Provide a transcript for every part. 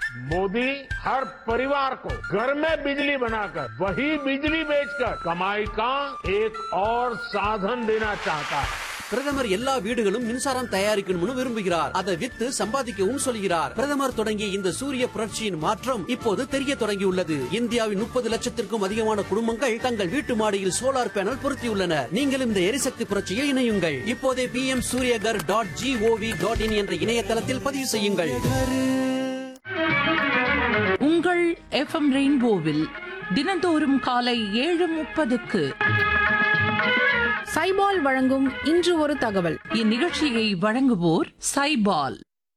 मोदी हर परिवार को घर में बिजली बनाकर वही बिजली बेचकर कमाई का एक और साधन देना चाहता है பிரதமர் எல்லா வீடுகளும் மின்சாரம் தயாரிக்கணும்னு விரும்புகிறார் அதை வித்து சம்பாதிக்கவும் சொல்கிறார் பிரதமர் தொடங்கிய இந்த சூரிய புரட்சியின் மாற்றம் இப்போது தெரிய தொடங்கியுள்ளது இந்தியாவின் முப்பது லட்சத்திற்கும் அதிகமான குடும்பங்கள் தங்கள் வீட்டு மாடியில் சோலார் பேனல் பொருத்தியுள்ளனர் நீங்களும் இந்த எரிசக்தி புரட்சியில் இணையுங்கள் இப்போதே P M Suryaghar dot GOV dot in என்ற இணையதளத்தில் பதிவு செய்யுங்கள் உங்கள் எஃப்எம் ரெயின்போவில் தினந்தோறும் காலை ஏழு முப்பதுக்கு சைபால் வழங்கும் இன்று ஒரு தகவல் இந்நிகழ்ச்சியை வழங்குவோர் சைபால்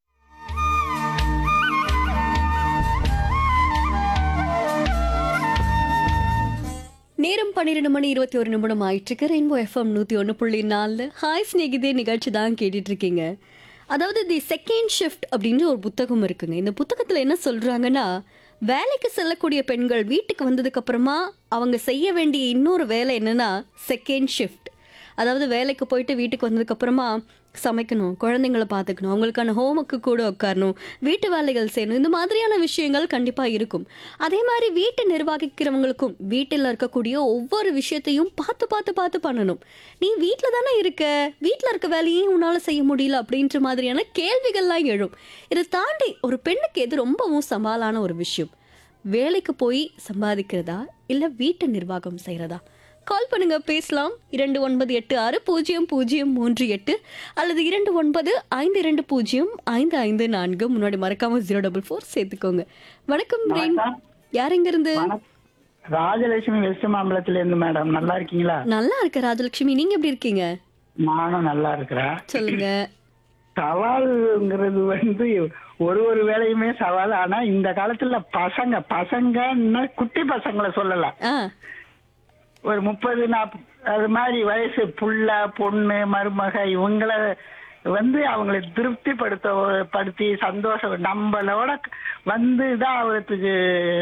நேரம் பன்னிரெண்டு மணி இருபத்தி ஒரு நிமிடம் ஆயிட்டு ரெயின்போ எஃப்எம் நூற்றி ஒன்று புள்ளி நாலு ஹாய் ஸ்நேகிதே நிகழ்ச்சி தான் கேட்டுட்டு இருக்கீங்க அதாவது தி செகண்ட் ஷிஃப்ட் அப்படின்னு ஒரு புத்தகம் இருக்குங்க இந்த புத்தகத்தில் என்ன சொல்கிறாங்கன்னா வேலைக்கு செல்லக்கூடிய பெண்கள் வீட்டுக்கு வந்ததுக்கு அப்புறமா அவங்க செய்ய வேண்டிய இன்னொரு வேலை என்னன்னா செகண்ட் ஷிஃப்ட் அதாவது வேலைக்கு போயிட்டு வீட்டுக்கு வந்ததுக்கு அப்புறமா சமைக்கணும் குழந்தைங்களை பார்த்துக்கணும் அவங்களுக்கான ஹோம்ஒர்க்கு கூட உட்காரணும் வீட்டு வேலைகள் செய்யணும் இந்த மாதிரியான விஷயங்கள் கண்டிப்பாக இருக்கும் அதே மாதிரி வீட்டை நிர்வகிக்கிறவங்களுக்கும் வீட்டில் இருக்கக்கூடிய ஒவ்வொரு விஷயத்தையும் பார்த்து பார்த்து பார்த்து பண்ணணும் நீ வீட்டில் தானே இருக்க வீட்டில் இருக்க வேலையே உன்னால் செய்ய முடியல அப்படின்ற மாதிரியான கேள்விகள்லாம் எழும் இதை தாண்டி ஒரு பெண்ணுக்கு எது ரொம்பவும் சவாலான ஒரு விஷயம் வேலைக்கு போய் சம்பாதிக்கிறதா இல்லை வீட்டை நிர்வாகம் செய்கிறதா கால் பண்ணுங்க பேசலாம் இரண்டு ஒன்பது எட்டு ஆறு பூஜ்ஜியம் பூஜ்ஜியம் மூன்று எட்டு அல்லது இரண்டு ஒன்பது ஐந்து இரண்டு பூஜ்ஜியம் ஐந்து ஐந்து நான்கு முன்னாடி மறக்காம ஜீரோ டபுள் ஃபோர் சேர்த்துக்கோங்க வணக்கம் ரெயின் யார் எங்க இருந்து ராஜலட்சுமி வெஸ்ட் மாம்பலத்துல இருந்து மேடம் நல்லா இருக்கீங்களா நல்லா இருக்க ராஜலட்சுமி நீங்க எப்படி இருக்கீங்க நானும் நல்லா இருக்கிறேன் சொல்லுங்க சவால்ங்கிறது வந்து ஒரு ஒரு வேலையுமே சவால் ஆனா இந்த காலத்துல பசங்க பசங்கன்னா குட்டி பசங்களை சொல்லலாம் ஆ ஒரு முப்பது நாற்பது அது மாதிரி வயசு புள்ள பொண்ணு மருமக இவங்கள வந்து அவங்களை திருப்திப்படுத்த படுத்தி சந்தோஷம் நம்மளோட வந்து தான் அவருக்கு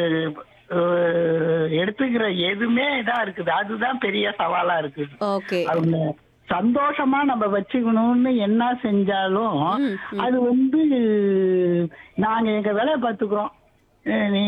அஹ், எடுத்துக்கிற எதுவுமே இதா இருக்குது அதுதான் பெரிய சவாலா இருக்குது ஓகே அவங்க சந்தோஷமா நம்ம வச்சுக்கணும்னு என்ன செஞ்சாலும் அது வந்து நாங்க எங்க வேலையை பார்த்துக்கிறோம் அஹ் நீ